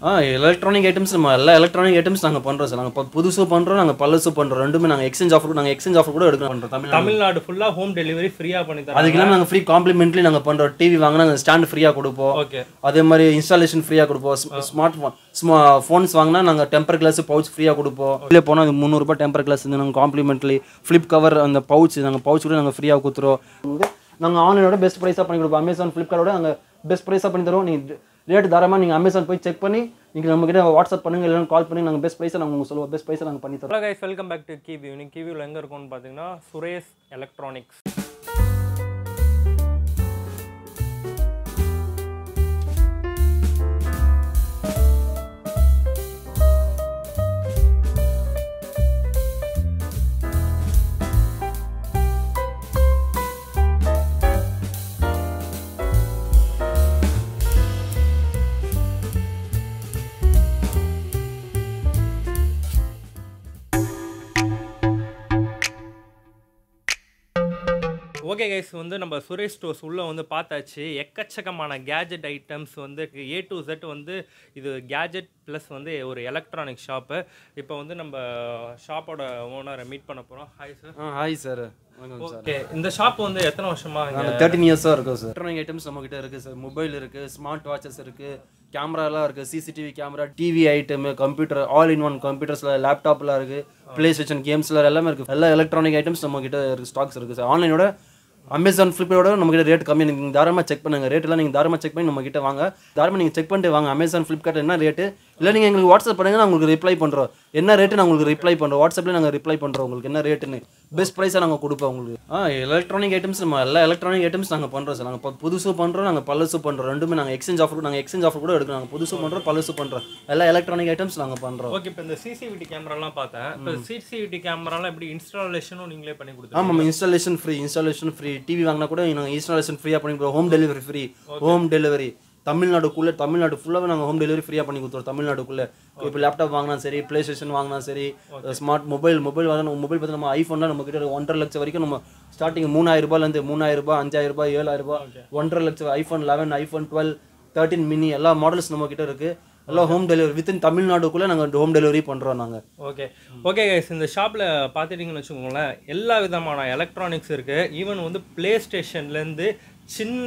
ஆ electronic items நம்ம எல்லா electronic items நாங்கள் பண்ணுறோம் சார் நாங்கள் புதுசும் பண்ணுறோம் நாங்கள் பழசும் பண்ணுறோம் ரெண்டுமே நாங்கள் எக்ஸ்சேஞ்ச் ஆஃபர் நாங்கள் எக்ஸ்சேஞ்ச் ஆஃபர் கூட எடுக்க பண்ணுறோம் தமிழ் தமிழ்நாடு ஃபுல்லா ஹோம் டெலிவரி ஃப்ரீயா பண்ணி தரோம் அதுக்கெல்லாம் நாங்கள் ஃப்ரீ காம்ப்ளிமெண்ட்லி நாங்கள் பண்ணுறோம் டிவி வாங்கினா நாங்கள் ஸ்டாண்ட் ஃப்ரீயாக கொடுப்போம் ஓகே அதே மாதிரி இன்ஸ்டாலேஷன் ஃப்ரீயாக கொடுப்போம் ஸ்மார்ட் ஃபோன் ஸ்மா ஃபோன்ஸ் வாங்கினா நாங்கள் டெம்பர் கிளாஸ் பவுச் ஃப்ரீயாக கொடுப்போம் உள்ளே போனால் அது முந்நூறுபா டெம்பர் கிளாஸ் வந்து நாங்கள் காம்ப்ளிமெண்ட்லி ஃப்ளிப் கவர் அந்த பவுச் நாங்கள் பவுச் கூட நாங்கள் ஃப்ரீயாக கொடுத்துருவோம் நாங்கள் ஆன்லைனோட பெஸ்ட் ப்ரைஸாக பண்ணி கொடுப்போம் அமேசான் ஃப்ளிப்கார்ட்டோட நாங்கள் பெஸ்ட் ப்ரைஸாக பண்ணி தருவோம் நீங்கள் ரேட் தாராளமாக நீங்கள் அமேசான் போய் செக் பண்ணி நீங்கள் நம்மக்கிட்ட வாட்ஸ்அப் பண்ணுங்க இல்லைன்னா கால் பண்ணி நாங்கள் பெஸ்ட் ப்ரைஸை நாங்கள் உங்களுக்கு சொல்லுவோம் பெஸ்ட் ப்ரைஸை நாங்கள் பண்ணி தரோம் hello guys welcome back to கிவியூ நீ கிவியூவில் எங்கே இருக்கும்னு பார்த்தீங்கன்னா சுரேஷ் எலக்ட்ரானிக்ஸ் ஓகே கைஸ் வந்து நம்ம சுரேஷ் ஸ்டோர்ஸ் உள்ளே வந்து பார்த்தாச்சு எக்கச்சக்கமான கேஜெட் ஐட்டம்ஸ் வந்து ஏ டு செட் வந்து இது கேஜெட் ப்ளஸ் வந்து ஒரு எலக்ட்ரானிக் ஷாப்பு இப்போ வந்து நம்ம ஷாப்போட ஓனரை மீட் பண்ண போகிறோம் ஹாய் சார் ஆ ஹாய் சார் வணக்கம் சார் ஓகே இந்த ஷாப் வந்து எத்தனை வருஷமா இங்க நாங்கள் தேர்ட்டின் இயர்ஸாக இருக்கும் சார் எலக்ட்ரானிக் ஐட்டம்ஸ் நம்மக்கிட்ட இருக்குது சார் மொபைல் இருக்குது ஸ்மார்ட் வாட்சஸ் இருக்குது கேமராலாம் இருக்குது CCTV camera TV item computer all in one கம்ப்யூட்டர்ஸில் லேப்டாப்லாம் இருக்குது ப்ளே ஸ்டேஷன் கேம்ஸில் எல்லாமே இருக்குது எல்லா எலக்ட்ரானிக் ஐட்டம்ஸ் நம்மக்கிட்ட இருக்குது ஸ்டாக்ஸ் இருக்குது சார் ஆன்லைனோட அமேசான் ஃப்ளிப்போட நம்மக்கிட்ட ரேட் கம்மி நீங்கள் தாராளமாக செக் பண்ணுங்கள் ரேட்டெல்லாம் நீங்கள் தாராளமாக செக் பண்ணி நம்மக்கிட்ட வாங்க தாராளமாக நீங்கள் செக் பண்ணிட்டு வாங்க அமேசான் ஃப்ளிப்கார்ட் என்ன ரேட்டு இல்லை நீங்கள் எங்களுக்கு வாட்ஸ்அப் பண்ணுங்க நான் உங்களுக்கு ரிப்ளை பண்ணுறோம் என்ன ரேட்டு நான் உங்களுக்கு ரிப்ளை பண்ணுறோம் வாட்ஸ்அப்பில் நாங்கள் ரிப்ளை பண்ணுறோம் உங்களுக்கு என்ன ரேட்டுன்னு பெஸ்ட் ப்ரைஸாக நாங்கள் கொடுப்போம் உங்களுக்கு ஆ எலக்ட்ரானிக் ஐட்டம்ஸ் நம்ம எல்லா எலக்ட்ரானிக் ஐட்டம்ஸ் நாங்கள் பண்ணுறோம் சார் நாங்கள் புதுசும் பண்ணுறோம் நாங்கள் பழசும் பண்ணுறோம் ரெண்டுமே நாங்கள் எக்ஸ்சேஞ்ச் ஆஃபர் நாங்கள் எக்ஸ்சேஞ்ச் ஆஃபர் கூட எடுக்கிறோம் நாங்கள் புதுசும் பண்ணுறோம் பழசும் பண்ணுறோம் எல்லா எலக்ட்ரானிக் ஐட்டம்ஸ் நாங்கள் பண்ணுறோம் ஓகே இப்போ இந்த சிசிவிடி கேமராலாம் பார்த்தேன் இப்போ சிசிவிடி கேமராலாம் எப்படி இன்ஸ்டாலேஷனும் நீங்களே பண்ணி கொடுத்துருங்க ஆமாம் installation free installation free TV வாங்கினா கூட நாங்கள் இன்ஸ்டாலேஷன் ஃப்ரீயாக பண்ணி கொடுப்போம் home delivery free home delivery தமிழ்நாடுக்குள்ளே Tamil Nadu ஃபுல்லாகவே நாங்கள் ஹோம் டெலிவரி ஃப்ரீயாக பண்ணி கொடுத்துருவோம் தமிழ்நாடுக்குள்ளே இப்போ லேப்டாப் வாங்கினா சரி ப்ளே ஸ்டேஷன் வாங்கினா சரி ஸ்மார்ட் மொபைல் மொபைல் வாங்கினா மொபைல் பார்த்து நம்ம ஐஃபோன்லாம் நம்ம கிட்ட ஒன்றரை லட்சம் வரைக்கும் நம்ம ஸ்டார்டிங் மூணாயிரம் ரூபாயிலேருந்து மூணாயிரம் ரூபாய் அஞ்சாயிரம் ரூபாய் ஏழாயிரம் ரூபாய் ஒன்றரை லட்சம் iPhone eleven iPhone twelve thirteen mini எல்லா மாடல்ஸ் நம்ம கிட்ட இருக்குது எல்லாம் ஹோம் டெலிவரி வித்தின் தமிழ்நாடுக்குள்ளே நாங்கள் ஹோம் டெலிவரி பண்ணுறோம் நாங்கள் ஓகே ஓகே கைஸ் இந்த ஷாப்பில் பார்த்துட்டிங்கன்னு வச்சுக்கோங்களேன் எல்லா விதமான எலக்ட்ரானிக்ஸ் இருக்குது ஈவன் வந்து ப்ளே ஸ்டேஷன்லேருந்து சின்ன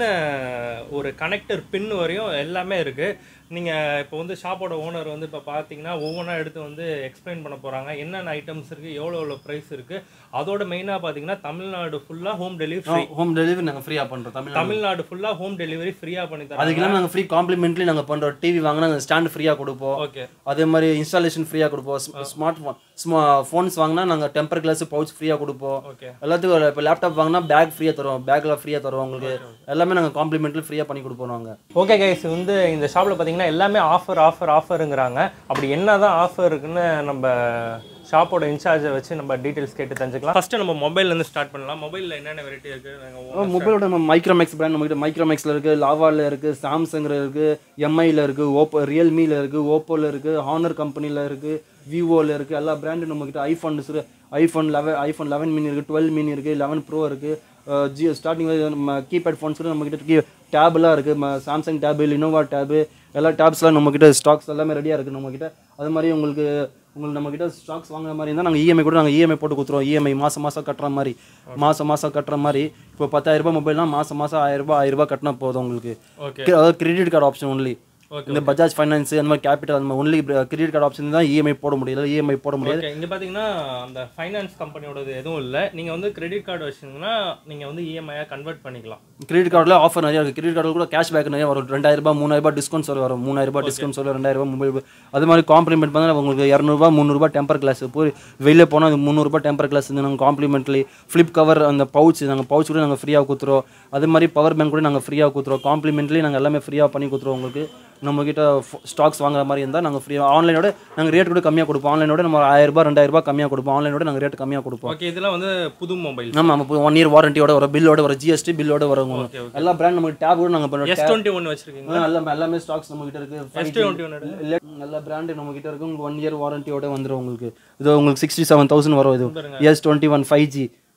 ஒரு கனெக்டர் பின் வரையும் எல்லாமே இருக்குது நீங்கள் இப்போ வந்து ஷாப்போட ஓனர் வந்து இப்போ பார்த்தீங்கன்னா ஒவ்வொன்றா எடுத்து வந்து எக்ஸ்பிளைன் பண்ண போகிறாங்க என்னென்ன ஐட்டம்ஸ் இருக்குது எவ்வளோ எவ்வளோ ப்ரைஸ் இருக்குது அதோட மெயினாக பார்த்தீங்கன்னா தமிழ்நாடு ஃபுல்லாக home delivery free home delivery நாங்கள் ஃப்ரீயாக பண்ணுறோம் தமிழ் தமிழ்நாடு ஃபுல்லாக ஹோம் டெலிவரி ஃப்ரீயாக பண்ணி தரோம் அதுக்கெல்லாம் நாங்கள் ஃப்ரீ காம்ப்ளிமெண்ட்லி நாங்கள் பண்ணுறோம் டிவி வாங்கினா நாங்கள் ஸ்டாண்ட் ஃப்ரீயாக கொடுப்போம் ஓகே அதே மாதிரி இன்ஸ்டாலேஷன் ஃப்ரீயாக கொடுப்போம் ஸ்மார்ட் ஃபோன் ஸ்மா ஃபோன்ஸ் வாங்கினா நாங்கள் டெம்பர் கிளாஸ் பவுச் ஃப்ரீயாக கொடுப்போம் ஓகே எல்லாத்துக்கும் இப்போ லேப்டாப் வாங்கினா பேக் ஃப்ரீயாக தருவோம் பேக்கில் ஃப்ரீயாக தருவோம் உங்களுக்கு எல்லாமே நாங்கள் காம்ப்ளிமெண்ட்லி ஃப்ரீயாக பண்ணி கொடுப்போம் நாங்கள் ஓகே கைஸ் வந்து இந்த ஷாப்பில் பார்த்தீங்கன்னா எல்லாமே ஆஃபர் ஆஃபர் ஆஃபருங்கிறாங்க அப்படி என்ன தான் ஆஃபர் இருக்குன்னு நம்ம ஷாப்போட இன்சார்ஜை வச்சு நம்ம டீட்டெயில்ஸ் கேட்டு தெரிஞ்சுக்கலாம் ஃபஸ்ட்டு நம்ம மொபைல்லேருந்து ஸ்டார்ட் பண்ணலாம் மொபைலில் என்னென்ன வெரைட்டி இருக்குது நாங்கள் மொபைலோட நம்ம மைக்ரோமேக்ஸ் பிராண்ட் நம்மகிட்ட மைக்ரோமேக்ஸில் இருக்குது லாவாவில் இருக்குது சாம்சங்கில் இருக்குது எம்ஐயில் இருக்குது ஓப்போ ரியல்மியில் இருக்குது ஓப்போவில் இருக்குது ஹானர் கம்பெனியில் இருக்குது விவோவில் இருக்குது எல்லா பிராண்டும் நம்மக்கிட்ட iPhone iPhone eleven iPhone eleven mini இருக்குது டுவெல் மினி இருக்குது லெவன் ப்ரோ இருக்குது ஜியோ ஸ்டார்டிங் நம்ம கீபேட் ஃபோன்ஸ் கூட நம்மக்கிட்ட கீ டேப்லாம் இருக்குது சாம்சங் டேபு லினோவா டேபு எல்லா டேப்ஸ்லாம் நம்மக்கிட்ட ஸ்டாக்ஸ் எல்லாமே ரெடியாக இருக்குது நம்மக்கிட்ட அது மாதிரி உங்களுக்கு உங்களுக்கு நம்மக்கிட்ட ஸ்டாக்ஸ் வாங்குற மாதிரி இருந்தால் நாங்கள் இஎம்ஐ கூட நாங்கள் இஎம்ஐ போட்டு கொடுத்துருவோம் இஎம்ஐ மாதம் மாதம் கட்டுற மாதிரி மாதம் மாதம் கட்டுற மாதிரி இப்போ பத்தாயிரம் ரூபாய் மொபைல்னா மாதம் மாதம் ஆயிரம் ரூபாய் ஆயிரம் ரூபாய் கட்டினா போதும் உங்களுக்கு ஓகே கி- அதாவது credit card option only Okay, இந்த பஜாஜ் ஃபைனான்ஸ் அந்த மாதிரி கேபிட்டல் அந்த மாதிரி ஒன்லி கிரெடிட் கார்டு ஆப்ஷன் தான் இஎம்ஐ போட முடியல இஎம்ஐ போட முடியாது ஓகே இங்கே பார்த்தீங்கன்னா அந்த ஃபைனான்ஸ் கம்பெனியோடது எதுவும் இல்லை நீங்கள் வந்து கிரெடிட் கார்டு வச்சிங்கன்னா நீங்கள் வந்து இஎம்ஐயாக கன்வெர்ட் பண்ணிக்கலாம் கிரெடிட் கார்டில் ஆஃபர் நிறைய இருக்குது கிரெடிட் கார்டில் கூட கேஷ் பேக் நிறைய வரும் ரெண்டாயிரம் ரூபாய் மூணாயிரம் ரூபாய் டிஸ்கவுண்ட்ஸ் வரும் மூணாயிரம் ரூபாய் டிஸ்கவுண்ட்ஸ் வரும் ரெண்டாயிரம் ரூபாய் மொபைல் அது மாதிரி காம்ப்ளிமெண்ட் பண்ணால் உங்களுக்கு இரநூறுபா முந்நூறுபா டெம்பர் கிளாஸ் போய் வெளியில் போனால் அது முந்நூறுபா டெம்பர் கிளாஸ் வந்து நாங்கள் காம்ப்ளிமெண்ட்லி ஃப்ளிப் கவர் அந்த பவுச் நாங்கள் பவுச் கூட நாங்கள் ஃப்ரீயாக கொடுத்துருவோம் அது மாதிரி பவர் பேங்க் கூட நாங்கள் ஃப்ரீயாக கொடுத்துருவோம் காம்ப்ளிமெண்ட்லி நாங்கள் எல்லாமே ஃப்ரீயாக பண்ணி கொடுத்துருவோம் உங்களுக்கு நம்மக்கிட்ட ஸ்டாக்ஸ் வாங்குற மாதிரி இருந்தால் நாங்கள் ஃப்ரீயாக ஆன்லைனோட நாங்கள் ரேட் கூட கம்மியாக கொடுப்போம் ஆன்லைனோட நம்ம ஆயிரம் ரூபாய் ரெண்டாயிரம் ரூபாய் கம்மியாக கொடுப்போம் ஆன்லைனோட நாங்கள் ரேட் கம்மியாக கொடுப்போம் ஓகே இதெல்லாம் வந்து புது மொபைல் ஆமாம் நம்ம ஒன் இயர் வாரண்டியோட வர பில்லோட வர ஜிஎஸ்டி பில்லோட வரும் ஓகே ஓகே எல்லா பிராண்ட் நமக்கு டேப் கூட நாங்கள் பண்ணுறோம் எஸ் டுவெண்ட்டி ஒன் வச்சுருக்கீங்க எல்லாமே எல்லாமே ஸ்டாக்ஸ் நம்ம கிட்ட இருக்கு எஸ் டுவெண்ட்டி ஒன் இல்லை எல்லா பிராண்டு நம்ம கிட்ட இருக்கு உங்களுக்கு ஒன் இயர் வாரண்டியோட வந்துடும் உங்களுக்கு இது உங்களுக்கு சிக்ஸ்டி செவன் தௌசண்ட் வரும் இது S twenty one five G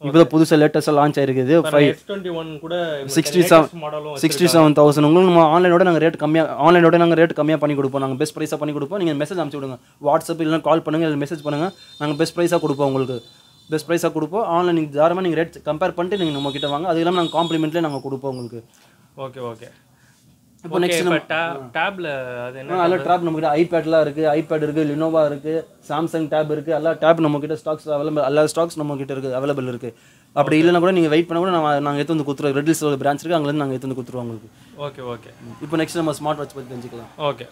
இப்போ தான் புதுசாக லேட்டஸ்ட்டாக லான்ச் ஆயிருக்குது ஃபைவ் எஸ் டுவெண்ட்டி ஒன் கூட சிக்ஸ்டி செவன் மாடலும் சிக்ஸ்டி செவன் தௌசண்ட் உங்களுக்கு நம்ம ஆன்லைனோட நாங்கள் ரேட் கம்மியாக ஆன்லைனோட நாங்கள் ரேட் கம்மியாக பண்ணி கொடுப்போம் நாங்கள் பெஸ்ட் ப்ரைஸாக பண்ணி கொடுப்போம் நீங்கள் மெசேஜ் அனுப்பிச்சு விடுங்க வாட்ஸ்அப் இல்லைனா கால் பண்ணுங்கள் இல்லை மெசேஜ் பண்ணுங்கள் நாங்கள் பெஸ்ட் ப்ரைஸாக கொடுப்போம் உங்களுக்கு பெஸ்ட் ப்ரைஸாக கொடுப்போம் ஆன்லைன் நீங்கள் தாராளமாக நீங்கள் ரேட் கம்பேர் பண்ணிட்டு நீங்கள் நம்ம கிட்ட வாங்க அது இல்லாமல் நாங்கள் காம்ப்ளிமெண்ட்லேயே நாங்கள் கொடுப்போம் உங்களுக்கு ஓகே ஓகே இப்போ ஓகே next இப்போ டேப்ல அது என்ன நல்ல டேப் நம்ம கிட்ட ஐபேட்லாம் இருக்குது ஐபேட் இருக்குது லினோவா இருக்குது சாம்சங் டேப் இருக்குது எல்லா டேப் நம்ம கிட்ட ஸ்டாக்ஸ் அவைலபிள் எல்லா ஸ்டாக்ஸ் நம்ம கிட்ட இருக்குது அவைலபிள் இருக்குது அப்படி இல்லைனா கூட நீங்கள் வெயிட் பண்ண கூட நான் நாங்கள் எடுத்து வந்து கொடுத்துருவோம் ரெட்டில்ஸ் ஒரு பிரான்ச் இருக்குது அங்கேருந்து நாங்கள் எடுத்து வந்து கொடுத்துருவோம் உங்களுக்கு ஓகே ஓகே இப்போ நெக்ஸ்ட் நம்ம ஸ்மார்ட் வாட்ச் பற்றி தெரிஞ்சுக்கலாம் ஓகே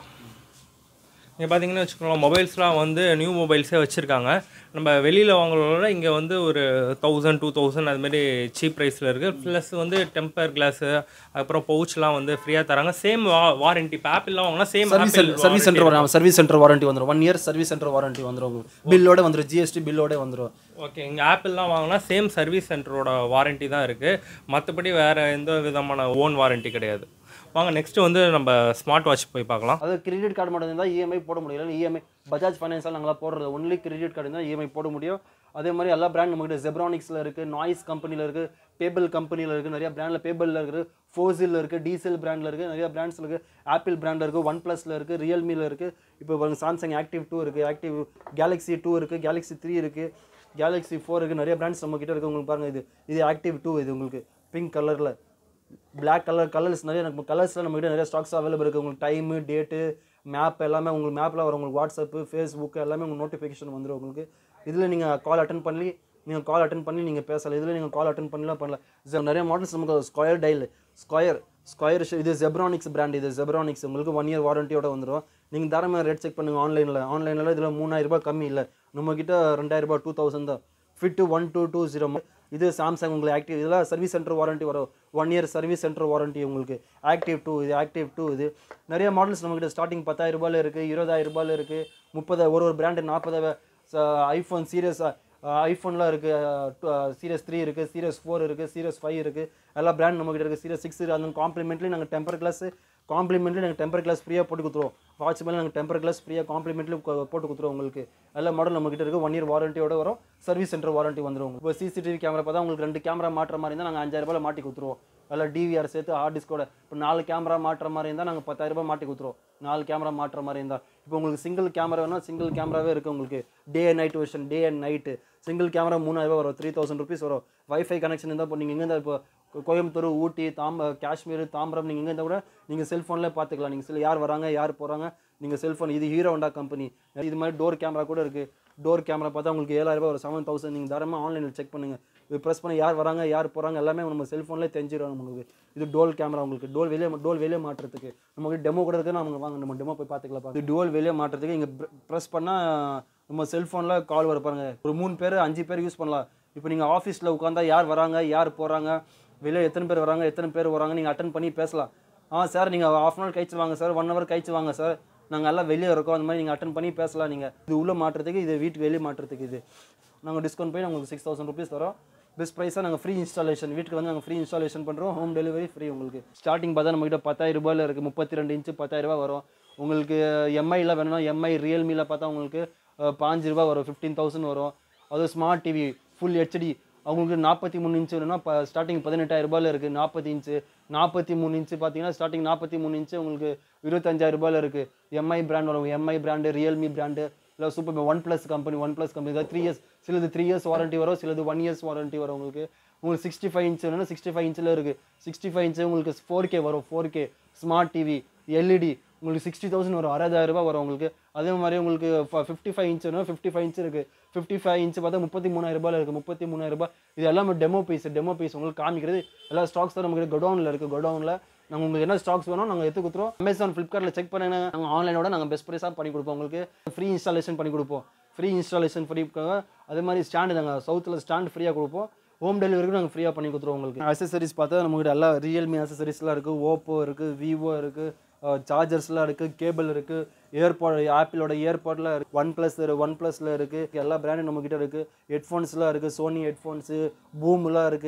இங்கே பார்த்தீங்கன்னா வச்சுக்கோங்களேன் மொபைல்ஸ்லாம் வந்து நியூ மொபைல்ஸே வச்சுருக்காங்க நம்ம வெளியில் வாங்குறதோட இங்கே வந்து ஒரு தௌசண்ட் டூ தௌசண்ட் அதுமாரி சீப் ப்ரைஸில் இருக்குது ப்ளஸ் வந்து டெம்பர் கிளாஸு அப்புறம் பவுச்லாம் வந்து ஃப்ரீயாக தராங்க சேம் வா வாரண்டி இப்போ ஆப்பிள்லாம் வாங்கினா சேம் சர்வீஸ் சர்வீஸ் சென்டர் வரும் சர்வீஸ் சென்டர் வாரண்டி வந்துடும் one year service centre warranty வந்துடும் பில்லோட வந்துடும் ஜிஎஸ்டி பில்லோட வந்துடும் ஓகே இங்கே ஆப்பிள்லாம் வாங்கினா சேம் சர்வீஸ் சென்டரோட வாரண்டி தான் இருக்குது மற்றபடி வேறு எந்த விதமான ஓன் வாரண்டி கிடையாது வாங்க நெக்ஸ்ட்டு வந்து நம்ம ஸ்மார்ட் வாட்ச் போய் பார்க்கலாம் அது கிரெடிட் கார்டு மட்டும் இருந்தால் இஎம்ஐ போட முடியல இஎம்ஐ பஜாஜ் ஃபைனான்ஸால் நாங்களாம் போடுறது ஒன்லி கிரெடிட் கார்டு இருந்தால் இஎம்ஐ போட முடியும் அதே மாதிரி எல்லா பிராண்ட் நம்மகிட்ட ஜெப்ரானிக்ஸில் இருக்குது நாய்ஸ் கம்பெனியில் இருக்குது பேபிள் கம்பெனியில் இருக்குது நிறைய பிராண்டில் பேபிளில் இருக்குது ஃபோசில் இருக்குது டீசல் பிராண்டில் இருக்குது நிறைய பிராண்ட்ஸ் இருக்குது ஆப்பிள் பிராண்டில் இருக்குது ஒன் ப்ளஸில் இருக்குது ரியல்மியில் இருக்குது இப்போ பாருங்க சாம்சங் ஆக்டிவ் டூ இருக்குது ஆக்டிவ் கேலக்ஸி டூ இருக்குது கேலக்ஸி த்ரீ இருக்குது கேலக்ஸி ஃபோர் இருக்குது நிறைய பிராண்ட்ஸ் நம்ம கிட்ட இருக்குது உங்களுக்கு பாருங்கள் இது இது ஆக்டிவ் டூ இது உங்களுக்கு பிங்க் கலரில் பிளாக் கலர் கலர்ஸ் நிறைய நம்ம கலர்ஸில் நம்ம கிட்ட நிறைய ஸ்டாக்ஸ் அவைலபிள் இருக்குது உங்களுக்கு டைமு டேட்டு மேப் எல்லாமே உங்களுக்கு மேப்பில் வரும் உங்களுக்கு வாட்ஸ்அப்பு ஃபேஸ்புக் எல்லாமே உங்களுக்கு நோட்டிஃபிகேஷன் வந்துடும் உங்களுக்கு இதில் நீங்கள் கால் அட்டன் பண்ணி நீங்கள் கால் அட்டன் பண்ணி நீங்கள் பேசலாம் இதில் நீங்கள் கால் அட்டன் பண்ணலாம் பண்ணலாம் இது நிறைய மாடல்ஸ் நமக்கு ஸ்கொயர் டைல் ஸ்கொயர் ஸ்கொயர் இது ஜெப்ரானிக்ஸ் பிராண்ட் இது ஜெப்ரானிக்ஸ் உங்களுக்கு ஒன் இயர் வாரண்டியோட வந்துடும் நீங்கள் தாராளமாக ரேட் செக் பண்ணுங்கள் ஆன்லைனில் ஆன்லைனில் இதில் மூணாயிரம் ரூபாய் கம்மி இல்லை நம்மக்கிட்ட ரெண்டாயிரம் ரூபாய் டூ தௌசண்ட் தான் fit one two two zero இது சாம்சங் உங்களுக்கு ஆக்டிவ் இதெல்லாம் சர்வீஸ் சென்டர் வாரண்டி வரும் one year service centre warranty உங்களுக்கு ஆக்டிவ் டூ இது ஆக்டிவ் டூ இது நிறைய மாடல்ஸ் நம்மக்கிட்ட ஸ்டார்டிங் பத்தாயிரம் ரூபாயில் இருக்குது இருபதாயிரம் ரூபாயில் இருக்குது முப்பது ஒரு ஒரு பிராண்டு நாற்பது ஐஃபோன் சீரியஸ் ஐஃபோன்லாம் இருக்குது சீரியஸ் த்ரீ இருக்குது சீரியஸ் ஃபோர் இருக்குது சீரியஸ் ஃபைவ் இருக்குது எல்லா பிராண்ட் நம்மக்கிட்ட இருக்குது சீரியஸ் சிக்ஸ் இருக்குது அந்த காம்ப்ளிமெண்ட்லி நாங்கள் டெம்பர் கிளாஸ் காம்ப்ளிமெண்ட்லி நாங்கள் டெம்பர் கிளாஸ் ஃப்ரீயாக போட்டு கொடுத்துருவோம் வாட்ச் மேலே நாங்கள் டெம்பர் கிளாஸ் ஃப்ரீயாக காம்ப்ளிமெண்ட்லி போட்டு கொடுத்துருவோம் உங்களுக்கு எல்லா மாடல் நம்மக்கிட்ட இருக்குது ஒன் இயர் வாரண்டியோட வரும் சர்வீஸ் சென்டர் வாரண்டி வந்துடும் இப்போ சிசிடிவி கேமரா பார்த்தா உங்களுக்கு ரெண்டு கேமரா மாட்டுற மாதிரி இருந்தால் நாங்கள் அஞ்சாயிரம் ரூபாயில் மாட்டி கொடுத்துருவோம் அதில் டிவிஆர் சேர்த்து ஹார்ட் டிஸ்கோட இப்போ நாலு கேமரா மாட்டுற மாதிரி இருந்தால் நாங்கள் பத்தாயிரம் ரூபாய் மாட்டி கொடுத்துருவோம் நாலு கேமரா மாட்டுற மாதிரி இருந்தால் இப்போ உங்களுக்கு சிங்கிள் கேமரா வேணால் சிங்கிள் கேமராவே இருக்குது உங்களுக்கு day and night version day and night single camera மூணாயிரம் ரூபாய் வரும் த்ரீ தௌசண்ட் ருபீஸ் வரும் வைஃபை கனெக்ஷன் இருந்தால் இப்போ நீங்கள் எங்கே இருந்தால் இப்போ கோ- கோயம்புத்தூர் ஊட்டி தாம்ப காஷ்மீர் தாம்பரம் நீங்கள் எங்கே இருந்தால் கூட நீங்கள் செல்ஃபோனில் பார்த்துக்கலாம் நீங்கள் செல் யார் வராங்க யார் போகிறாங்க நீங்கள் செல்ஃபோன் இது ஹீரோ ஹோண்டா கம்பெனி இது மாதிரி டோர் கேமரா கூட இருக்குது டோர் கேமரா பார்த்தா உங்களுக்கு ஏழாயிரம் ரூபாய் ஒரு செவன் தௌசண்ட் நீங்கள் தாராளமாக ஆன்லைனில் செக் பண்ணுங்கள் இது ப்ரெஸ் பண்ணி யார் வராங்க யார் போகிறாங்க எல்லாமே நம்ம செல்ஃபோன்லேயே தெரிஞ்சிடும் உங்களுக்கு இது டோல் கேமரா உங்களுக்கு டோல் வெளியே டோல் வெளியே மாட்டுறதுக்கு நமக்கு டெமோ கூட இருக்குது நம்ம வாங்க நம்ம டெமோ போய் பார்த்துக்கலாம் இது டோல் வெளியே மாட்டுறதுக்கு இங்கே ப்ரெஸ் பண்ணால் நம்ம செல்ஃபோனில் கால் வர பாருங்க ஒரு மூணு பேர் அஞ்சு பேர் யூஸ் பண்ணலாம் இப்போ நீங்கள் ஆஃபீஸில் உட்காந்தா யார் வராங்க யார் போகிறாங்க வெளியே எத்தனை பேர் வராங்க எத்தனை பேர் வராங்க நீங்கள் அட்டன் பண்ணி பேசலாம் ஆ சார் நீங்கள் ஆஃப் அன் ஹவர் கழிச்சு வாங்க சார் ஒன் ஹவர் கழிச்சு வாங்க சார் நாங்கள் எல்லாம் வெளியே இருக்கோம் அந்த மாதிரி நீங்கள் அட்டன் பண்ணி பேசலாம் நீங்கள் இது உள்ளே மாட்டுறதுக்கு இது வீட்டுக்கு வெளியே மாட்டுறதுக்கு இது நாங்கள் டிஸ்கவுண்ட் பண்ணி உங்களுக்கு சிக்ஸ் தௌசண்ட் ருபீஸ் தரோம் பெஸ்ட் ப்ரைஸாக நாங்கள் ஃப்ரீ இன்ஸ்டாலேஷன் வீட்டுக்கு வந்து நாங்கள் ஃப்ரீ இன்ஸ்டாலேஷன் பண்ணுறோம் ஹோம் டெலிவரி ஃப்ரீ உங்களுக்கு ஸ்டார்டிங் பார்த்தா நம்மகிட்ட பத்தாயிரம் ரூபாயில் இருக்குது முப்பத்தி ரெண்டு இன்ச்சு பத்தாயிரம் ரூபாய் வரும் உங்களுக்கு எம்ஐயில் வேணும்னா எம்ஐ ரியல்மியில் பார்த்தா உங்களுக்கு அஹ், பாஞ்சு ரூபாய் வரும் ஃபிஃப்டீன் தௌசண்ட் வரும் அது ஸ்மார்ட் டிவி ஃபுல் ஹெச்டி அவங்களுக்கு நாற்பத்தி மூணு இன்ச்சு வேணும்னா இப்போ ஸ்டார்டிங் பதினெட்டாயிரம் ரூபாயில் இருக்குது நாற்பத்தி இன்ச்சு நாற்பத்தி மூணு இன்ச்சு பார்த்தீங்கன்னா ஸ்டார்டிங் நாற்பத்தி மூணு இன்ச்சு உங்களுக்கு இருபத்தஞ்சாயிரம் ரூபாயில் இருக்குது எம்ஐ பிராண்ட் வரும் எம்ஐ பிராண்டு ரியல்மி பிராண்டு இல்லை super one plus company one plus company three years சிலது த்ரீ இயர்ஸ் வாரண்டி வரும் சிலது ஒன் இயர்ஸ் வாரண்டி வரும் உங்களுக்கு உங்களுக்கு சிக்ஸ்டி ஃபைவ் இன்ச் வேணும்னா சிக்ஸ்டி ஃபைவ் இன்ச்சில் இருக்குது சிக்ஸ்டி ஃபைவ் இன்ச்சு உங்களுக்கு ஃபோர் கே வரும் four K smart TV LED உங்களுக்கு சிக்ஸ்டி தௌசண்ட் வரும் அறுபதாயிரம் ரூபாய் வரும் உங்களுக்கு அதே மாதிரி உங்களுக்கு ஃபிஃப்டி ஃபைவ் இன்ச் வேணும் ஃபிஃப்டி ஃபைவ் இன்ச் இருக்குது ஃபிஃப்டி ஃபைவ் இன்ச் பார்த்தா முப்பத்தி மூணாயிரம் ரூபாயில் இருக்குது முப்பத்தி மூணாயிரம் ரூபாய் இது எல்லாமே டெமோ பீஸ் டெமோ பீஸ் உங்களுக்கு காமிக்கிறது எல்லா ஸ்டாக்ஸ் தான் நமக்கு குடோனில் இருக்குது குடோனில் நாங்கள் உங்களுக்கு என்ன ஸ்டாக்ஸ் வேணும் நாங்கள் எடுத்து கொடுத்துருவோம் அமேசான் ஃப்ளிப்கார்ட்டில் செக் பண்ணுங்க நாங்கள் ஆன்லைனோட நாங்கள் பெஸ்ட் ப்ரைஸாக பண்ணி கொடுப்போம் உங்களுக்கு ஃப்ரீ இன்ஸ்டாலேஷன் பண்ணி கொடுப்போம் ஃப்ரீ இன்ஸ்டாலேஷன் ஃப்ரீ அதே மாதிரி ஸ்டாண்டு நாங்கள் சவுத்தில் ஸ்டாண்ட் ஃப்ரீயாக கொடுப்போம் ஹோம் டெலிவரிக்கு நாங்கள் ஃப்ரீயாக பண்ணி கொடுத்துருவோம் உங்களுக்கு அசசரிஸ் பார்த்தா நம்மகிட்ட எல்லா ரியல்மி அசசரிஸ்லாம் இருக்குது ஓப்போ இருக்குது விவோ இருக்குது சார்ஜர்ஸ்லாம் இருக்குது கேபிள் இருக்குது ஏர்பாட் ஆப்பிளோட ஏர்பாட்லாம் இருக்குது ஒன் ப்ளஸ் ஒன் ப்ளஸில் இருக்குது எல்லா பிராண்டும் நம்மக்கிட்ட இருக்குது ஹெட்ஃபோன்ஸ்லாம் இருக்குது சோனி ஹெட்ஃபோன்ஸு பூம்லாம் இருக்குது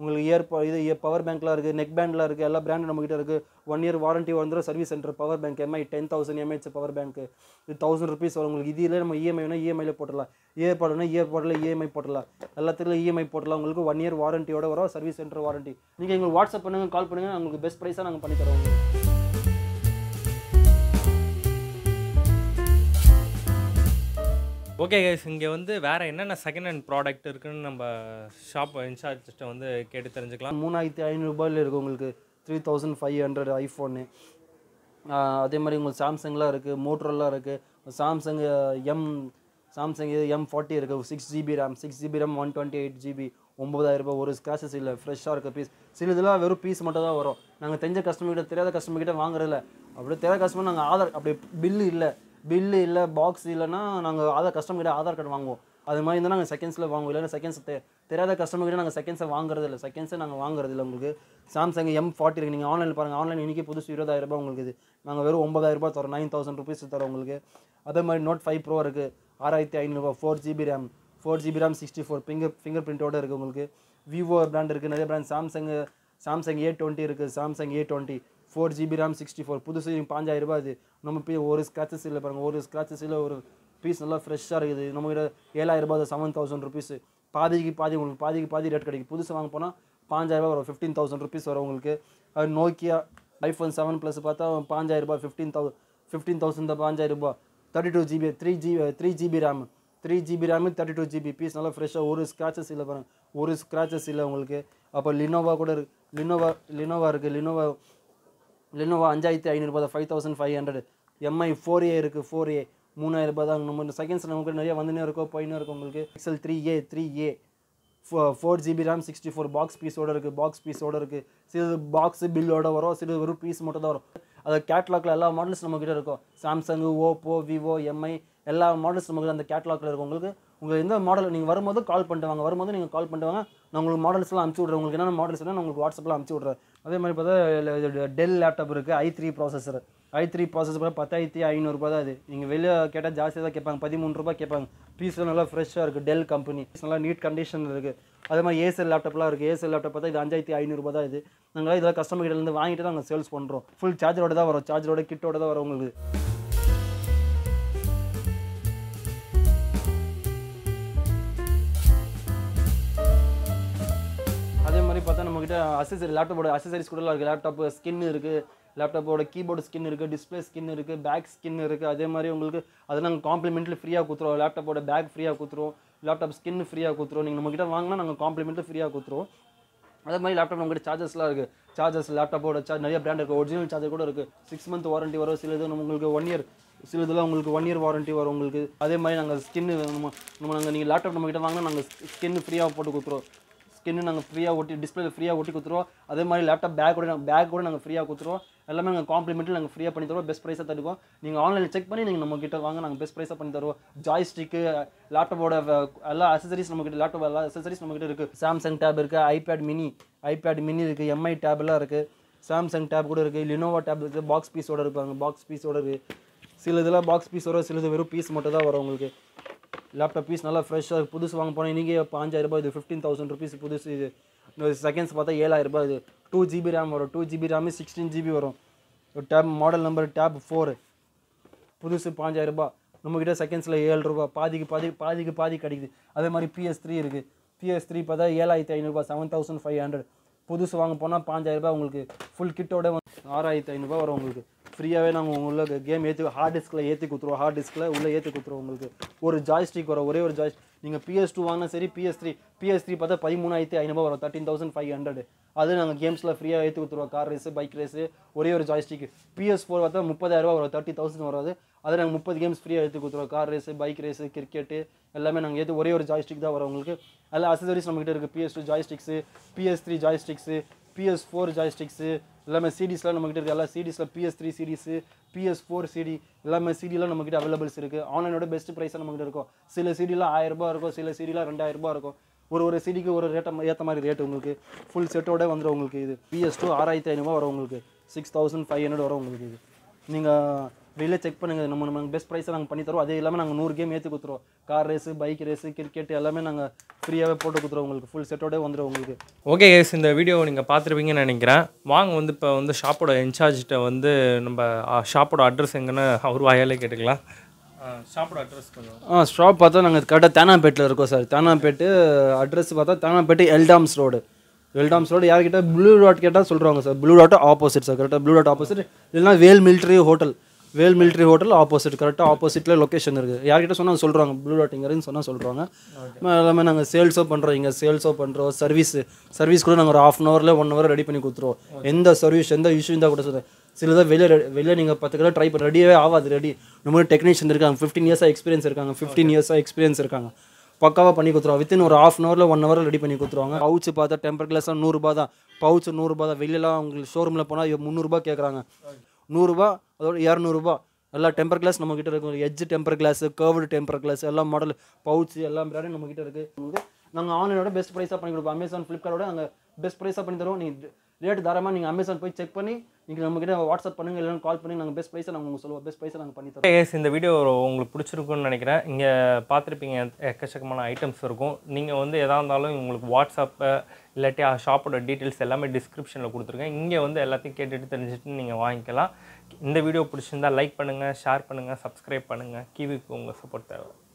உங்களுக்கு இயர் இது பவர் பேங்க்லாம் இருக்குது நெக் பேண்ட்லாம் இருக்குது எல்லா பிராண்டும் நம்மகிட்ட இருக்குது ஒன் இயர் வாரண்ட்டி வந்துடும் service centre power bank Mi ten thousand mAh power bank இது தௌசண்ட் ருபீஸ் வரும் உங்களுக்கு இதில் நம்ம இஎம்ஐ வேணால் இஎம்ஐயில் போட்டுடலாம் இயர் போடணும்னா இயர் போடல இஎம்ஐ போட்டுடலாம் எல்லாத்துலையும் இஎம்ஐ போட்டலாம் உங்களுக்கு ஒன் இயர் வாரண்டியோட வரும் சர்வீஸ் சென்டர் வாரண்ட்டி நீங்கள் எங்களுக்கு வாட்ஸ்அப் பண்ணுங்கள் கால் பண்ணுங்கள் உங்களுக்கு பெஸ்ட் ப்ரைஸாக நாங்கள் பண்ணி தரோம் உங்களுக்கு ஓகே கைஸ் இங்கே வந்து வேறு என்னென்ன செகண்ட் ஹேண்ட் ப்ராடக்ட் இருக்குன்னு நம்ம ஷாப் இன்சார்ஜ்கிட்ட வந்து கேட்டு தெரிஞ்சுக்கலாம் மூணாயிரத்தி ஐநூறுரூபாயில் இருக்குது உங்களுக்கு three thousand five hundred iPhone அதே மாதிரி உங்களுக்கு சாம்சங்லாம் இருக்குது மோட்ரோலாம் இருக்குது Samsung M Samsung M forty இருக்குது six GB RAM six GB RAM one twenty eight GB ஒம்பதாயிரம் ரூபாய் ஒரு ஸ்க்ராச்சஸ் இல்லை ஃப்ரெஷ்ஷாக இருக்க பீஸ் சில இதெல்லாம் வெறும் பீஸ் மட்டும் தான் வரும் நாங்கள் தெரிஞ்ச கஸ்டமர் கிட்ட தெரியாத கஸ்டமர் கிட்ட வாங்குறதில்ல அப்படியே தெரியாத கஸ்டமர் நாங்கள் ஆதார் அப்படி பில்லு இல்லை பில்லு இல்லை பாக்ஸ் இல்லைன்னா நாங்கள் ஆதார் கஸ்டமர் கிட்ட ஆதார் கார்டு வாங்குவோம் அது மாதிரி இருந்தால் நாங்கள் செகண்ட்ஸில் வாங்குவோம் இல்லைன்னா செகண்ட்ஸ் தெரியாத கஸ்டமர் கிட்ட நாங்கள் செகண்ட்ஸை வாங்குறது இல்லை செகண்ட்ஸை நாங்கள் வாங்குறது இல்லை உங்களுக்கு சாம்சங் எம் ஃபார்ட்டி இருக்குது நீங்கள் ஆன்லைனில் பாருங்கள் ஆன்லைன் இன்றைக்கி புதுசு இருபதாயிரம் ரூபாய் உங்களுக்கு இது நாங்கள் வெறும் ஒன்பதாயிரம் ரூபாய் தரோம் நைன் தௌசண்ட் ருபீஸ் தரோம் உங்களுக்கு அதே மாதிரி நோட் ஃபைவ் ப்ரோ இருக்குது ஆறாயிரத்தி ஐநூறுரூவா four GB RAM four GB RAM sixty four finger finger பிரிண்டோட இருக்குது உங்களுக்கு விவோ பிராண்ட் இருக்குது நிறைய brand Samsung Samsung A twenty இருக்குது Samsung A twenty four GB RAM sixty four புதுசு பாஞ்சாயிரம் ரூபாய் இது நம்ம போய் ஒரு ஸ்க்ராச்சஸ் இல்லை பாருங்கள் ஒரு ஸ்க்ராச்சஸ் இல்லை ஒரு பீஸ் நல்லா ஃப்ரெஷ்ஷாக இருக்குது நம்ம கிட்ட ஏழாயிரம் ரூபாய் செவன் தௌசண்ட் ருபீஸ் பாதிக்கு பாதி உங்களுக்கு பாதிக்கு பாதி ரேட் கிடைக்கும் புதுசு வாங்க போனால் பாஞ்சாயிரம் ரூபாய் வரும் ஃபிஃப்டீன் தௌசண்ட் ருபீஸ் வரும் உங்களுக்கு அது நோக்கியா ஐஃபோன் செவன் ப்ளஸ் பார்த்தா பாஞ்சாயிரம் ரூபாய் ஃபிஃப்டீன் தௌ ஃபிஃப்டீன் தௌசண்ட் தான் பாஞ்சாயிரம் ரூபாய் thirty two GB three G three GB RAM three GB RAM thirty two GB piece நல்லா ஃப்ரெஷ்ஷாக ஒரு ஸ்க்ராச்சஸ் இல்லை பாருங்க ஒரு ஸ்க்ராச்சஸ் இல்லை உங்களுக்கு அப்போ லினோவா கூட இருக்கு லினோவா லினோவா இருக்குது லினோவா லினோவா அஞ்சாயிரத்தி ஐநூறுபா five thousand five hundred Mi four A இருக்குது ஃபோர் ஏ மூணாயிரம் ரூபாய் தான் நம்ம செகண்ட்ஸ் நமக்கு நிறைய வந்துனே இருக்கும் போயினே இருக்கும் உங்களுக்கு எக்ஸல் three A three A four GB RAM sixty four box பீஸோட இருக்குது பாக்ஸ் பீஸோட இருக்குது சில பாக்ஸ் பில்லோட வரும் சில வெறும் பீஸ் மட்டும் தான் வரும் அது கேட்லாக்ல எல்லா மாடல்ஸ் நம்மக்கிட்ட இருக்கும் சாம்சங் ஓப்போ விவோ எம்ஐ எல்லா மாடல்ஸ் நமக்கு அந்த கேட்லாக்ல இருக்கும் உங்களுக்கு உங்களுக்கு எந்த மாடல் நீங்கள் வரும்போது கால் பண்ணிட்டு வாங்க வரும்போது நீங்கள் கால் பண்ணிட்டு வாங்க நான் உங்களுக்கு மாடல்ஸ்லாம் அனுப்பிச்சி விட்றேன் உங்களுக்கு என்னென்ன மாடல்ஸ் நான் உங்களுக்கு வாட்ஸ்அப்பில் அனுப்பிச்சி விட்றேன் அதே மாதிரி பார்த்தா டெல் லேப்டாப் இருக்குது i three processor i three processor பார்த்தா பத்தாயிரத்தி ஐநூறுரூபா தான் அது நீங்கள் வெளியே கேட்டால் ஜாஸ்தியாக தான் கேட்பாங்க பதிமூணு ரூபாய் கேட்பாங்க பீஸ்லாம் நல்லா ஃப்ரெஷ்ஷாக இருக்குது டெல் கம்பெனி நல்லா நீட் கண்டிஷன் இருக்குது அதே மாதிரி ஏசர் லேப்டாப்லாம் இருக்குது ஏசர் லேப்டாப் பார்த்தா இது அஞ்சாயிரத்தி ஐநூறுரூபா தான் இது நாங்கள் இதெல்லாம் கஸ்டமர் கிட்டேருந்து வாங்கிட்டு தான் நாங்கள் சேல்ஸ் பண்ணுறோம் ஃபுல் சார்ஜரோட தான் வரும் சார்ஜரோட கிட்டோட தான் வரும் உங்களுக்கு அதே மாதிரி பார்த்தா நம்மக்கிட்ட அசசரி லேப்டாப்போட அசசரிஸ் கூட இருக்குது லேப்டாப் ஸ்கின் இருக்குது லேப்டாப்போட கீபோர்டு ஸ்கின் இருக்குது டிஸ்பிளே ஸ்கின் இருக்குது பேக் ஸ்கின் இருக்குது அதே மாதிரி உங்களுக்கு அதை நாங்கள் காம்ப்ளிமெண்ட்லி ஃப்ரீயாக கொடுத்துருவோம் லேப்டாப்போட பேக் ஃப்ரீயாக கொடுத்துருவோம் லேப்டாப் ஸ்கின் ஃப்ரீயாக கொடுத்துருவோம் நீங்கள் நம்மக்கிட்ட வாங்கினா நாங்கள் காம்ப்ளிமெண்ட்லி ஃப்ரீயாக கொடுத்துருவோம் அதே மாதிரி லேப்டாப் நம்மகிட்ட சார்ஜஸ்லாம் இருக்குது சார்ஜஸ் லேப்டாப்போட சார்ஜ் நிறைய பிராண்ட் இருக்குது ஒரிஜினல் சார்ஜர் கூட இருக்குது சிக்ஸ் மந்த் வாரண்டி வரும் சில இது நம்ம உங்களுக்கு ஒன் இயர் சில இதெல்லாம் உங்களுக்கு ஒன் இயர் வாரண்டி வரும் உங்களுக்கு அதே மாதிரி நாங்கள் ஸ்கின்னு நம்ம நம்ம நாங்கள் நீங்கள் லேப்டாப் நம்மகிட்ட வாங்கினா நாங்கள் ஸ்கின் ஃப்ரீயாக போட்டு கொடுத்துருவோம் ஸ்கின்னு நாங்கள் ஃப்ரீயாக ஒட்டி டிஸ்பிளே ஃப்ரீயாக ஒட்டி கொடுத்துருவோம் அதே மாதிரி லேப்டாப் பேக் கூட நாங்கள் பேக் கூட நாங்கள் ஃப்ரீயாக கொடுத்துருவோம் எல்லாமே நாங்கள் காம்ப்ளிமெண்ட்ரி நாங்கள் ஃப்ரீயாக பண்ணி தருவோம் பெஸ்ட் ப்ரைஸாக தருவோம் நீங்கள் ஆன்லைனில் செக் பண்ணி நீங்கள் நம்ம கிட்ட வாங்க நாங்கள் பெஸ்ட் ப்ரைஸாக பண்ணி தருவோம் ஜாய்ஸ்டிக்கு லேப்டாப்போட எல்லா அசசரிஸ் நம்ம கிட்ட லேப்டாப் எல்லா அசசரிஸ் நம்ம கிட்ட இருக்குது சாம்சங் டேப் இருக்குது ஐபேட் மினி ஐபேட் மினி இருக்குது எம்ஐ டேப்லாம் இருக்குது சாம்சங் டேப் கூட இருக்குது லினோவா டேப் இருக்குது பாக்ஸ் பீஸோட இருப்பாங்க பாக்ஸ் பீஸோட இருக்குது சில இதெல்லாம் பாக்ஸ் பீஸ் வரும் சிலது வெறும் பீஸ் மட்டும் தான் வரும் உங்களுக்கு லேப்டாப் பீஸ் நல்லா ஃப்ரெஷ்ஷாக புதுசு வாங்க போனால் இன்றைக்கி பாஞ்சாயிரம் ரூபாய் இது ஃபிஃப்டீன் தௌசண்ட் ருபீஸ் புதுசு இது செகண்ட்ஸ் பார்த்தா ஏழாயிரம் ரூபாய் இது டூ ஜிபி ரேம் வரும் two GB RAM sixteen GB வரும் tab model number tab four புதுசு பாஞ்சாயிரம் ரூபாய் நம்மக்கிட்ட செகண்ட்ஸில் ஏழு ரூபா பாதிக்கு பாதி பாதிக்கு பாதி கிடைக்குது அதே மாதிரி பிஎஸ் த்ரீ இருக்குது பிஎஸ் த்ரீ பார்த்தா ஏழாயிரத்தி ஐநூறுபா செவன் தௌசண்ட் ஃபைவ் ஹண்ட்ரட் புதுசு வாங்க போனால் பாஞ்சாயிரம் ரூபாய் உங்களுக்கு ஃபுல் கிட்டோட வந்து ஆறாயிரத்தி ஐநூறுபா வரும் உங்களுக்கு ஃப்ரீயாகவே நாங்கள் உங்களுக்கு கேம் ஏற்றி ஹார்ட் டிஸ்கில் ஏற்றி கொடுத்துருவோம் ஹார்ட் டிஸ்கில் உள்ளே ஏற்றி கொடுத்துருவோம் உங்களுக்கு ஒரு ஜாய்ஸ்டிக் வரும் ஒரே ஒரு ஜாய் நீங்கள் பிஎஸ் டூ வாங்கினா சரி பிஎஸ் த்ரீ பிஎஸ் த்ரீ பார்த்தா பதிமூணாயிரத்தி ஐநூறுபா வரும் தேர்ட்டின் தௌசண்ட் ஃபைவ் ஹண்ட்ரட் அது நாங்கள் கேம்ஸில் ஃப்ரீயாக ஏற்றி கொடுத்துருவோம் கார் ரேஸு பைக் ரேஸு ஒரே ஒரு ஜாய்ஸ்டிக் பிஎஸ் ஃபோர் பார்த்தா முப்பதாயிரரூபா வரும் தேர்ட்டி தௌசண்ட் வராது அதை நாங்கள் முப்பது கேம்ஸ் ஃப்ரீயாக ஏற்றி கொடுத்துருவோம் car race bike race cricket எல்லாமே நாங்கள் ஏற்றி ஒரே ஒரு ஜாய்ஸ்டிக் தான் வரும் உங்களுக்கு அதில் அசசரிஸ் நம்மகிட்ட இருக்குது PS two joysticks PS three joysticks PS four joysticks எல்லாமே சிடிஸ்லாம் நம்மகிட்ட இருக்குது எல்லா சிடிஸில் PS three CDs PS four CD எல்லாமே சிடிலாம் நம்மகிட்ட அவைலபிள்ஸ் இருக்குது ஆன்லைனோட பெஸ்ட் ப்ரைஸாக நம்மகிட்ட இருக்கும் சில சிடிலாம் ஆயிரம் ரூபாய் இருக்கும் சில சிடிலாம் ரெண்டாயிரம் ரூபாய் இருக்கும் ஒரு ஒரு சிடிக்கு ஒரு ரேட்டை ஏற்ற மாதிரி ரேட் உங்களுக்கு ஃபுல் செட்டோட வந்துடும் உங்களுக்கு இது பிஎஸ் டூ ஆறாயிரத்தி ஐநூறுபா வரும் உங்களுக்கு சிக்ஸ் தௌசண்ட் ஃபைவ் ஹண்ட்ரட் வரும் உங்களுக்கு இது நீங்கள் வெளியே செக் பண்ணுங்க நம்ம நம்ம பெஸ்ட் ப்ரைஸை நாங்கள் பண்ணி தரோம் அதே இல்லாமல் நாங்கள் நூறு கேம் ஏற்றி கொடுத்துருவோம் car race bike race cricket எல்லாமே நாங்கள் ஃப்ரீயாகவே போட்டு கொடுத்துருவோம் உங்களுக்கு ஃபுல் செட்டோடே வந்துடும் உங்களுக்கு ஓகே கேஸ் இந்த வீடியோ நீங்கள் பார்த்துருப்பீங்கன்னு நினைக்கிறேன் வாங்க வந்து இப்போ வந்து ஷாப்போட இன்சார்ஜ்கிட்ட வந்து நம்ம ஷாப்போட அட்ரஸ் எங்கன்னு அவர் வாயாலே கேட்டுக்கலாம் ஷாப்போட அட்ரஸ் கொஞ்சம் ஆ ஷாப் பார்த்தா நாங்கள் கரெக்டாக தேனாம்பேட்டில் இருக்கோம் சார் தேனாம்பேட்டு அட்ரஸ் பார்த்தா தேனாம்பேட்டு எல்டாம்ஸ் ரோடு எல்டாம்ஸ் ரோடு யார்கிட்ட ப்ளூ டாட் கேட்டால் சொல்கிறாங்க sir blue dot opposite sir கரெக்டாக ப்ளூ டாட் ஆப்போசிட் இல்லைன்னா Vel military hotel Vel military hotel opposite கரெக்டாக ஆப்போசிட்டில் லொக்கேஷன் இருக்குது யார்கிட்ட சொன்னால் சொல்கிறாங்க ப்ளூ டாட் இங்கேருந்து சொன்னால் சொல்கிறாங்க எல்லாமே நாங்கள் சேல்ஸோ பண்ணுறோம் இங்கே சேல்ஸோ பண்ணுறோம் சர்வீஸ் சர்வீஸ் கூட நாங்கள் ஒரு ஆஃப் அன் ஹவரில் ஒன் ஹவர் ரெடி பண்ணி கொடுத்துருவோம் எந்த சர்வீஸ் எந்த இஷ்யூ இருந்தால் கூட சார் சிலதாக வெளியே வெளியே நீங்கள் பத்து கிலோ ட்ரை பண்ண ரெடியாகவே ஆகாது ரெடி நம்ம டெக்னீஷியன் இருக்காங்க ஃபிஃப்டீன் இயர்ஸாக எக்ஸ்பீரியன்ஸ் இருக்காங்க ஃபிஃப்டீன் இயர்ஸாக எக்ஸ்பீரியன்ஸ் இருக்காங்க பக்காவாக பண்ணி கொடுத்துருவாங்க வித்தின் ஒரு ஆஃப் அன் ஹவரில் ஒன் ஹவர் ரெடி பண்ணி கொடுத்துருவாங்க பவுச் பார்த்தா டெம்பர் கிளாஸாக நூறுரூபா தான் பவுச் நூறுரூபா தான் வெளியெல்லாம் உங்களுக்கு ஷோரூமில் போனால் முந்நூறுரூபா கேட்குறாங்க நூறுரூபா அதோட இரநூறுபா எல்லா டெம்பர் கிளாஸ் நம்ம கிட்ட இருக்கும் edge temper glass curved temper glass எல்லா மாடல் பவுச் எல்லா பிராண்டும் நம்ம கிட்ட இருக்கு உங்களுக்கு நாங்கள் ஆன்லைனோட பெஸ்ட் ப்ரைஸாக பண்ணி கொடுப்போம் அமேசான் ஃப்ளிப்கார்ட்டோட நாங்கள் பெஸ்ட் ப்ரைஸாக பண்ணி தருவோம் நீங்கள் ரேட் தாராளமாக நீங்கள் அமேசான் போய் செக் பண்ணி நீங்கள் நம்ம கிட்ட வாட்ஸ்அப் பண்ணுங்க இல்லைன்னா கால் பண்ணி நாங்கள் பெஸ்ட் ப்ரைஸை நாங்கள் உங்களுக்கு சொல்லுவோம் பெஸ்ட் ப்ரைஸை நாங்கள் பண்ணி தரோம் கேஸ் இந்த வீடியோ உங்களுக்கு பிடிச்சிருக்குன்னு நினைக்கிறேன் இங்கே பார்த்துருப்பீங்க எக்கச்சக்கமான ஐட்டம்ஸ் இருக்கும் நீங்கள் வந்து எதா இருந்தாலும் உங்களுக்கு வாட்ஸ்அப்பை இல்லாட்டி ஷாப்போட டீட்டெயில்ஸ் எல்லாமே டிஸ்கிரிப்ஷனில் கொடுத்துருக்கேன் இங்கே வந்து எல்லாத்தையும் கேட்டுட்டு தெரிஞ்சுட்டு நீங்கள் வாங்கிக்கலாம் இந்த வீடியோ பிடிச்சிருந்தா லைக் பண்ணுங்கள் ஷேர் பண்ணுங்கள் சப்ஸ்கிரைப் பண்ணுங்கள் கிவிக்கு உங்கள் சப்போர்ட் தேவை